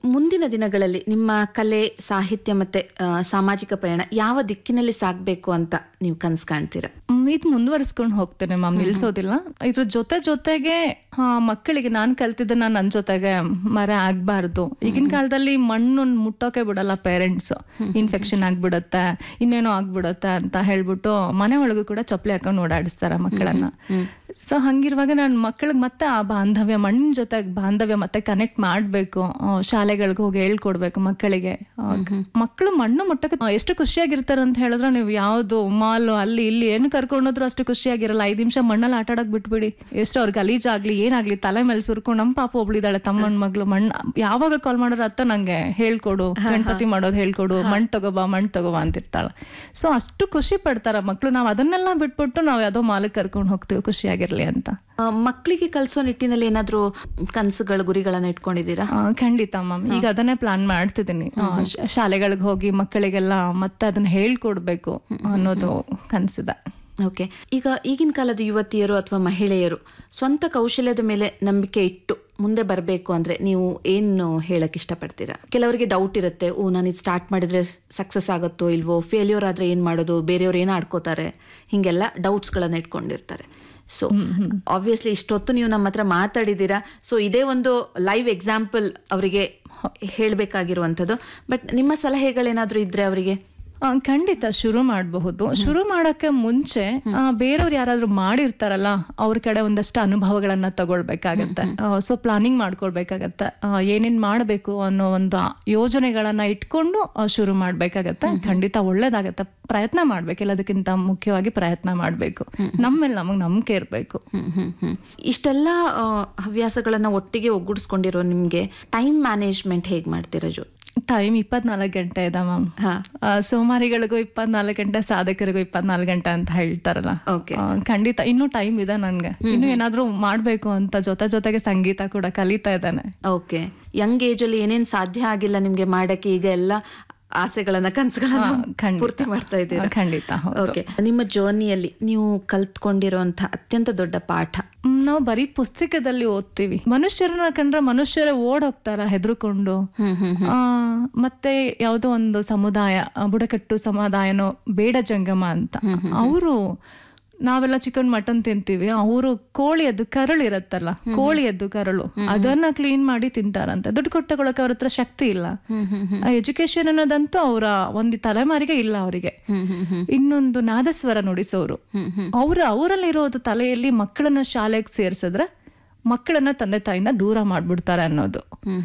ಮುಂದಿನ ದಿನಗಳಲ್ಲಿ ನಿಮ್ಮ ಕಲೆ ಸಾಹಿತ್ಯ ಮತ್ತೆ ಆ, ಸಾಮಾಜಿಕ ಪಯಣ ಯಾವ ದಿಕ್ಕಿನಲ್ಲಿ ಸಾಗಬೇಕು ಅಂತ ನೀವು ಕನ್ಸ್ ಕಾಣ್ತೀರಾ ಮ್, ಇದು ಮುಂದುವರಿಸ್ಕೊಂಡು ಹೋಗ್ತೇನೆ ಮ್ಯಾಮ್ ನಿಲ್ಸೋದಿಲ್ಲ ಇದ್ರ ಜೊತೆ ಜೊತೆಗೆ ಆ, ಮಕ್ಕಳಿಗೆ ನಾನ್ ಕಲ್ತಿದ್ದನ್ನ ನನ್ ಜೊತೆಗೆ ಮರ ಆಗ್ಬಾರ್ದು ಈಗಿನ ಕಾಲದಲ್ಲಿ ಮಣ್ಣು ಮುಟ್ಟೋಕೆ ಬಿಡಲ್ಲ ಪೇರೆಂಟ್ಸ್ ಇನ್ಫೆಕ್ಷನ್ ಆಗ್ಬಿಡತ್ತೆ ಇನ್ನೇನೋ ಆಗ್ಬಿಡತ್ತೆ ಅಂತ ಹೇಳ್ಬಿಟ್ಟು ಮನೆ ಒಳಗೂ ಕೂಡ ಚಪ್ಪಲಿ ಹಾಕೊಂಡು ಓಡಾಡಿಸ್ತಾರೆ ಮಕ್ಕಳನ್ನ ಸೊ ಹಂಗಿರುವಾಗ ನಾನು ಮಕ್ಕಳಿಗೆ ಮತ್ತೆ ಆ ಬಾಂಧವ್ಯ ಮಣ್ಣಿನ ಜೊತೆ ಬಾಂಧವ್ಯ ಮತ್ತೆ ಕನೆಕ್ಟ್ ಮಾಡ್ಬೇಕು ಶಾಲೆಗಳಿಗೆ ಹೋಗಿ ಹೇಳ್ಕೊಡ್ಬೇಕು ಮಕ್ಕಳಿಗೆ ಆ, ಮಕ್ಕಳು ಮಣ್ಣು ಮುಟ್ಟಕ್ಕೆ ಆ, ಎಷ್ಟು ಖುಷಿಯಾಗಿರ್ತಾರೆ ಅಂತ ಹೇಳಿದ್ರೆ ನೀವು ಯಾವ್ದು ಮಾಲ್ ಅಲ್ಲಿ ಇಲ್ಲಿ ಏನು ಕರ್ಕೊಂಡೋದ್ರು ಅಷ್ಟು ಖುಷಿಯಾಗಿರಲ್ಲ ಐದ್ ನಿಮಿಷ ಮಣ್ಣಲ್ಲಿ ಆಟ ಆಡಕ್ ಬಿಟ್ಬಿಡಿ ಎಷ್ಟು ಅವ್ರ ಗಲೀಜಾಗ್ಲಿ ಏನಾಗ್ಲಿ ತಲೆ ಮೇಲೆ ಸುರ್ಕೊಂಡು ನಮ್ಮ ಪಾಪ ಒಬ್ಳಿದಾಳೆ ತಮ್ಮನ ಮಗಳು ಮಣ್ಣು ಯಾವಾಗ ಕಾಲ್ ಮಾಡೋರು ಅತ್ತ ನಂಗೆ ಹೇಳ್ಕೊಡು ಗಣಪತಿ ಮಾಡೋದು ಹೇಳ್ಕೊಡು ಮಣ್ಣು ತಗೋಬಾ ಮಣ್ಣು ತಗೋಬಾ ಅಂತಿರ್ತಾಳೆ ಸೊ ಅಷ್ಟು ಖುಷಿ ಪಡ್ತಾರ ಮಕ್ಳು ನಾವ್ ಅದನ್ನೆಲ್ಲ ಬಿಟ್ಬಿಟ್ಟು ನಾವ್ ಯಾವ್ದೋ ಮಾಲಕ್ ಕರ್ಕೊಂಡು ಹೋಗ್ತೀವಿ ಖುಷಿಯಾಗಿರ್ಲಿ ಅಂತ ಆ, ಮಕ್ಕಳಿಗೆ ಕಲಿಸೋ ನಿಟ್ಟಿನಲ್ಲಿ ಏನಾದ್ರೂ ಕನಸುಗಳು ಗುರಿಗಳನ್ನ ಇಟ್ಕೊಂಡಿದ್ದೀರಾ ಆ, ಖಂಡಿತ ಮ್ಯಾಮ್ ಈಗ ಅದನ್ನೇ ಪ್ಲಾನ್ ಮಾಡ್ತಿದ್ದೀನಿ ಆ, ಶ- ಶಾಲೆಗಳಿಗೆ ಹೋಗಿ ಮಕ್ಕಳಿಗೆಲ್ಲ ಮತ್ತೆ ಅದನ್ನ ಹೇಳ್ಕೊಡ್ಬೇಕು ಅನ್ನೋದು ಕನ್ಸಿದೆ ಓಕೆ ಈಗ ಈಗಿನ ಕಾಲದ ಯುವತಿಯರು ಅಥವಾ ಮಹಿಳೆಯರು ಸ್ವಂತ ಕೌಶಲ್ಯದ ಮೇಲೆ ನಂಬಿಕೆ ಇಟ್ಟು ಮುಂದೆ ಬರಬೇಕು ಅಂದ್ರೆ ನೀವು ಏನು ಹೇಳಕ್ ಇಷ್ಟಪಡ್ತೀರಾ ಕೆಲವರಿಗೆ ಡೌಟ್ ಇರುತ್ತೆ ಓ ನಾನು ಇದು ಸ್ಟಾರ್ಟ್ ಮಾಡಿದ್ರೆ ಸಕ್ಸಸ್ ಆಗುತ್ತೋ ಇಲ್ವೋ ಫೇಲ್ಯೂರ್ ಆದ್ರೆ ಏನ್ ಮಾಡೋದು ಬೇರೆಯವ್ರು ಏನು ಆಡ್ಕೋತಾರೆ ಹಿಂಗೆಲ್ಲ ಡೌಟ್ಸ್ಗಳನ್ನ ಇಟ್ಕೊಂಡಿರ್ತಾರೆ ಸೊ ಆಬ್ವಿಯಸ್ಲಿ ಇಷ್ಟೊತ್ತು ನೀವು ನಮ್ಮ ಹತ್ರ ಮಾತಾಡಿದ್ದೀರಾ ಸೊ ಇದೇ ಒಂದು ಲೈವ್ ಎಕ್ಸಾಂಪಲ್ ಅವರಿಗೆ ಹೇಳಬೇಕಾಗಿರುವಂಥದ್ದು ಬಟ್ ನಿಮ್ಮ ಸಲಹೆಗಳೇನಾದ್ರೂ ಇದ್ರೆ ಅವರಿಗೆ ಆ, ಖಂಡಿತ ಶುರು ಮಾಡಬಹುದು ಶುರು ಮಾಡಕ್ಕೆ ಮುಂಚೆ ಆ, ಬೇರೆಯವ್ರು ಯಾರಾದ್ರೂ ಮಾಡಿರ್ತಾರಲ್ಲ ಅವ್ರ ಕಡೆ ಒಂದಷ್ಟು ಅನುಭವಗಳನ್ನ ತಗೊಳ್ಬೇಕಾಗತ್ತೆ ಸೊ ಪ್ಲಾನಿಂಗ್ ಮಾಡ್ಕೊಳ್ಬೇಕಾಗತ್ತೆ ಆ, ಏನೇನ್ ಮಾಡಬೇಕು ಅನ್ನೋ ಒಂದು ಯೋಜನೆಗಳನ್ನ ಇಟ್ಕೊಂಡು ಆ, ಶುರು ಮಾಡ್ಬೇಕಾಗತ್ತೆ ಖಂಡಿತ ಒಳ್ಳೇದಾಗತ್ತೆ ಪ್ರಯತ್ನ ಮಾಡ್ಬೇಕು ಎಲ್ಲದಕ್ಕಿಂತ ಮುಖ್ಯವಾಗಿ ಪ್ರಯತ್ನ ಮಾಡ್ಬೇಕು ನಮ್ಮೇಲೆ ನಮಗ್ ನಂಬಿಕೆ ಇರ್ಬೇಕು ಹ್ಮ್, ಹ್ಮ್, ಹ್ಮ್. ಇಷ್ಟೆಲ್ಲ ಆ, ಹವ್ಯಾಸಗಳನ್ನ ಒಟ್ಟಿಗೆ ಒಗ್ಗೂಡಿಸ್ಕೊಂಡಿರೋ ನಿಮ್ಗೆ ಟೈಮ್ ಮ್ಯಾನೇಜ್ಮೆಂಟ್ ಹೇಗ್ ಮಾಡ್ತೀರಾ ಜೋ ಟೈಮ್ ಇಪ್ಪತ್ನಾಲ್ಕು ಗಂಟೆ ಇದೆ ಮ್ಯಾಮ್ ಹಾ ಸೋಮಾರಿಗಳಿಗೂ ಇಪ್ಪತ್ನಾಲ್ಕು ಗಂಟೆ ಸಾಧಕರಿಗೂ ಇಪ್ಪತ್ನಾಲ್ಕು ಗಂಟೆ ಅಂತ ಹೇಳ್ತಾರಲ್ಲ ಓಕೆ ಆ, ಖಂಡಿತ ಇನ್ನೂ ಟೈಮ್ ಇದೆ ನನ್ಗೆ ಇನ್ನು ಏನಾದ್ರೂ ಮಾಡ್ಬೇಕು ಅಂತ ಜೊತೆ ಜೊತೆಗೆ ಸಂಗೀತ ಕೂಡ ಕಲಿತಾ ಇದ್ದಾನೆ ಓಕೆ ಯಂಗ್ ಏಜ್ ಅಲ್ಲಿ ಏನೇನ್ ಸಾಧ್ಯ ಆಗಿಲ್ಲ ನಿಮ್ಗೆ ಮಾಡಕ್ಕೆ ಈಗ ಎಲ್ಲ ಆಸೆಗಳನ್ನ ಕನಸುಗಳನ್ನ ಖಂಡಿತ. ಪೂರ್ತಿ ಮಾಡ್ತಾ ಇದ್ದೀರಾ ಖಂಡಿತ ಹೌದು. ಓಕೆ ನಿಮ್ಮ ಜರ್ನಿಯಲ್ಲಿ ನೀವು ಕಲ್ತ್ಕೊಂಡಿರುವಂತ ಅತ್ಯಂತ ದೊಡ್ಡ ಪಾಠ ಮ್, ನಾವು ಬರೀ ಪುಸ್ತಕದಲ್ಲಿ ಓದ್ತೀವಿ ಮನುಷ್ಯರನ್ನ ಕಂಡ್ರೆ ಮನುಷ್ಯರೇ ಓಡ್ ಹೋಗ್ತಾರ ಹೆದರ್ಕೊಂಡು ಆ, ಮತ್ತೆ ಯಾವುದೋ ಒಂದು ಸಮುದಾಯ ಆ, ಬುಡಕಟ್ಟು ಸಮುದಾಯನೋ ಬೇಡ ಜಂಗಮ ಅಂತ ಅವರು ನಾವೆಲ್ಲ ಚಿಕನ್ ಮಟನ್ ತಿಂತೀವಿ ಅವರು ಕೋಳಿಯದ್ದು ಕರಳು ಇರತ್ತಲ್ಲ ಕೋಳಿಯದ್ದು ಕರಳು ಅದನ್ನ ಕ್ಲೀನ್ ಮಾಡಿ ತಿಂತಾರಂತೆ ದುಡ್ಡು ಕೊಟ್ಟು ತಗೊಳಕ್ಕೆ ಅವ್ರ ಹತ್ರ ಶಕ್ತಿ ಇಲ್ಲ ಎಜುಕೇಶನ್ ಅನ್ನೋದಂತೂ ಅವರ ಒಂದು ತಲೆಮಾರಿಗೆ ಇಲ್ಲ ಅವರಿಗೆ ಇನ್ನೊಂದು ನಾದಸ್ವರ ನುಡಿಸೋರು ಅವ್ರ ಅವರಲ್ಲಿರೋದು ತಲೆಯಲ್ಲಿ ಮಕ್ಕಳನ್ನ ಶಾಲೆಗೆ ಸೇರ್ಸಿದ್ರೆ ಮಕ್ಕಳನ್ನ ತಂದೆ ತಾಯಿನ ದೂರ ಮಾಡ್ಬಿಡ್ತಾರೆ ಅನ್ನೋದು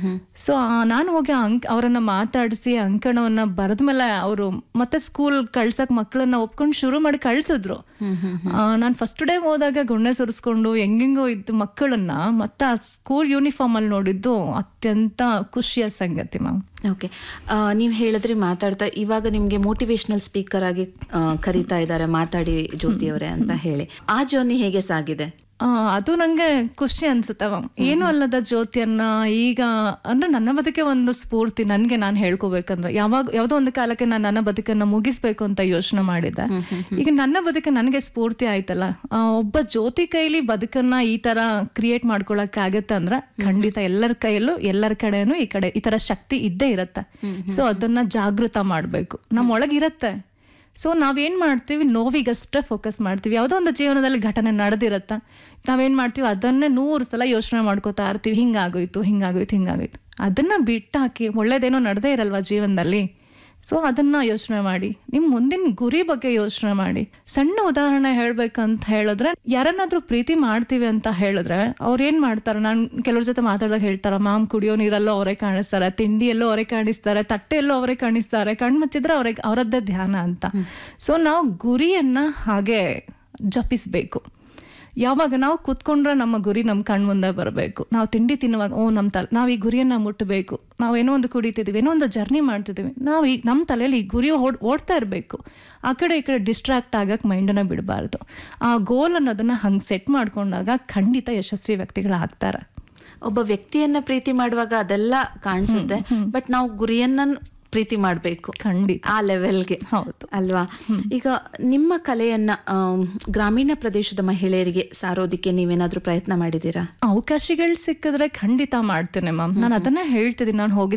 ಸೊ ನಾನು ಹೋಗಿ ಆ ಅಂಕ್ ಅವರನ್ನ ಮಾತಾಡಿಸಿ ಅಂಕಣವನ್ನ ಬರೆದ್ಮೇಲೆ ಅವರು ಮತ್ತೆ ಸ್ಕೂಲ್ ಕಳ್ಸಕ್ ಮಕ್ಕಳನ್ನ ಒಪ್ಕೊಂಡು ಶುರು ಮಾಡಿ ಕಳ್ಸಿದ್ರು ನಾನು ಫಸ್ಟ್ ಡೇ ಹೋದಾಗ ಗುಣ್ಣೆ ಸುರಿಸ್ಕೊಂಡು ಹೆಂಗೆಂಗೋ ಇದ್ದು ಮಕ್ಕಳನ್ನ ಮತ್ತೆ ಆ ಸ್ಕೂಲ್ ಯೂನಿಫಾರ್ಮ್ ಅಲ್ಲಿ ನೋಡಿದ್ದು ಅತ್ಯಂತ ಖುಷಿಯ ಸಂಗತಿ ಮ್ಯಾಮ್ ಓಕೆ ನೀವು ಹೇಳಿದ್ರಿ ಮಾತಾಡ್ತಾ ಇವಾಗ ನಿಮ್ಗೆ ಮೋಟಿವೇಶನಲ್ ಸ್ಪೀಕರ್ ಆಗಿ ಆ, ಕರೀತಾ ಇದ್ದಾರೆ ಮಾತಾಡಿ ಜ್ಯೋತಿ ಅವರೇ ಅಂತ ಹೇಳಿ ಆ ಜರ್ನಿ ಹೇಗೆ ಸಾಗಿದೆ ಆ, ಅದು ನಂಗೆ ಖುಷಿ ಅನ್ಸುತ್ತೆ ಮ್ಯಾಮ್ ಏನು ಅಲ್ಲದ ಜ್ಯೋತಿಯನ್ನ ಈಗ ಅಂದ್ರೆ ನನ್ನ ಬದುಕೆ ಒಂದು ಸ್ಫೂರ್ತಿ ನನ್ಗೆ ನಾನು ಹೇಳ್ಕೋಬೇಕಂದ್ರೆ ಯಾವಾಗ ಯಾವ್ದೋ ಒಂದು ಕಾಲಕ್ಕೆ ನಾನು ನನ್ನ ಬದುಕನ್ನ ಮುಗಿಸ್ಬೇಕು ಅಂತ ಯೋಚನೆ ಮಾಡಿದ್ದೆ ಈಗ ನನ್ನ ಬದುಕೆ ನನಗೆ ಸ್ಫೂರ್ತಿ ಆಯ್ತಲ್ಲ ಆ, ಒಬ್ಬ ಜ್ಯೋತಿ ಕೈಲಿ ಬದುಕನ್ನ ಈ ತರ ಕ್ರಿಯೇಟ್ ಮಾಡ್ಕೊಳಕ್ ಆಗತ್ತೆ ಅಂದ್ರೆ ಖಂಡಿತ ಎಲ್ಲರ ಕೈಯಲ್ಲೂ ಎಲ್ಲರ ಕಡೆನೂ ಈ ಕಡೆ ಈ ತರ ಶಕ್ತಿ ಇದ್ದೇ ಇರತ್ತೆ ಸೊ ಅದನ್ನ ಜಾಗೃತ ಮಾಡ್ಬೇಕು ನಮ್ಮ ಒಳಗಿರತ್ತೆ ಸೊ ನಾವೇನ್ ಮಾಡ್ತೀವಿ ನೋವಿಗಷ್ಟೇ ಫೋಕಸ್ ಮಾಡ್ತೀವಿ ಯಾವುದೋ ಒಂದು ಜೀವನದಲ್ಲಿ ಘಟನೆ ನಡೆದಿರತ್ತ ನಾವೇನ್ ಮಾಡ್ತೀವಿ ಅದನ್ನೇ ನೂರು ಸಲ ಯೋಚನೆ ಮಾಡ್ಕೋತಾ ಇರ್ತೀವಿ ಹಿಂಗಾಗೋಯ್ತು ಹಿಂಗಾಗೋಯ್ತು ಹಿಂಗಾಗೋಯ್ತು ಅದನ್ನ ಬಿಟ್ಟಾಕಿ ಒಳ್ಳೇದೇನೋ ನಡೆದೇ ಇರಲ್ವಾ ಜೀವನದಲ್ಲಿ ಸೊ ಅದನ್ನ ಯೋಚನೆ ಮಾಡಿ ನಿಮ್ ಮುಂದಿನ ಗುರಿ ಬಗ್ಗೆ ಯೋಚನೆ ಮಾಡಿ ಸಣ್ಣ ಉದಾಹರಣೆ ಹೇಳ್ಬೇಕಂತ ಹೇಳಿದ್ರೆ ಯಾರನ್ನಾದ್ರೂ ಪ್ರೀತಿ ಮಾಡ್ತೀವಿ ಅಂತ ಹೇಳಿದ್ರೆ ಅವ್ರು ಏನ್ ಮಾಡ್ತಾರೆ ನಾನು ಕೆಲವ್ರ ಜೊತೆ ಮಾತಾಡಿದಾಗ ಹೇಳ್ತಾರ ಮಾಮ್ ಕುಡಿಯೋ ನೀರಲ್ಲೂ ಅವರೇ ಕಾಣಿಸ್ತಾರೆ ತಿಂಡಿಯಲ್ಲೂ ಅವರೇ ಕಾಣಿಸ್ತಾರೆ ತಟ್ಟೆಯಲ್ಲೂ ಅವರೇ ಕಾಣಿಸ್ತಾರೆ ಕಣ್ ಮುಚ್ಚಿದ್ರೆ ಅವ್ರಿಗೆ ಅವರದ್ದೇ ಧ್ಯಾನ ಅಂತ ಸೊ ನಾವು ಗುರಿಯನ್ನ ಹಾಗೆ ಜಪಿಸ್ಬೇಕು ಯಾವಾಗ ನಾವು ಕೂತ್ಕೊಂಡ್ರೆ ನಮ್ಮ ಗುರಿ ನಮ್ಮ ಕಣ್ ಮುಂದೆ ಬರಬೇಕು ನಾವು ತಿಂಡಿ ತಿನ್ನುವಾಗ ಓ ನಮ್ಮ ತಲೆ ನಾವು ಈ ಗುರಿಯನ್ನ ಮುಟ್ಟಬೇಕು ನಾವು ಏನೋ ಒಂದು ಕುಡಿತಿದ್ದೀವಿ ಏನೋ ಒಂದು ಜರ್ನಿ ಮಾಡ್ತಿದ್ದೀವಿ ನಾವು ಈಗ ನಮ್ಮ ತಲೆಯಲ್ಲಿ ಈ ಗುರಿ ಓಡ್ ಓಡ್ತಾ ಇರಬೇಕು ಆ ಕಡೆ ಈ ಕಡೆ ಡಿಸ್ಟ್ರಾಕ್ಟ್ ಆಗಕ್ಕೆ ಮೈಂಡನ್ನ ಬಿಡಬಾರ್ದು ಆ ಗೋಲ್ ಅನ್ನೋದನ್ನ ಹಂಗೆ ಸೆಟ್ ಮಾಡ್ಕೊಂಡಾಗ ಖಂಡಿತ ಯಶಸ್ವಿ ವ್ಯಕ್ತಿಗಳಾಗ್ತಾರೆ ಒಬ್ಬ ವ್ಯಕ್ತಿಯನ್ನ ಪ್ರೀತಿ ಮಾಡುವಾಗ ಅದೆಲ್ಲ ಕಾಣಿಸುತ್ತೆ ಬಟ್ ನಾವು ಗುರಿಯನ್ನ ಪ್ರೀತಿ ಮಾಡ್ಬೇಕು ಖಂಡಿತ ಆ ಲೆವೆಲ್ಗೆ ಹೌದು ಅಲ್ವಾ ಈಗ ನಿಮ್ಮ ಕಲೆಯನ್ನ ಆಮ್, ಗ್ರಾಮೀಣ ಪ್ರದೇಶದ ಮಹಿಳೆಯರಿಗೆ ಸಾರೋದಿಕ್ಕೆ ನೀವೇನಾದ್ರೂ ಪ್ರಯತ್ನ ಮಾಡಿದ್ದೀರಾ ಅವಕಾಶಗಳು ಸಿಕ್ಕಿದ್ರೆ ಖಂಡಿತ ಮಾಡ್ತೇನೆ ಮ್ಯಾಮ್ ನಾನು ಅದನ್ನೇ ಹೇಳ್ತಿದ್ದೀನಿ ನಾನು ಹೋಗಿ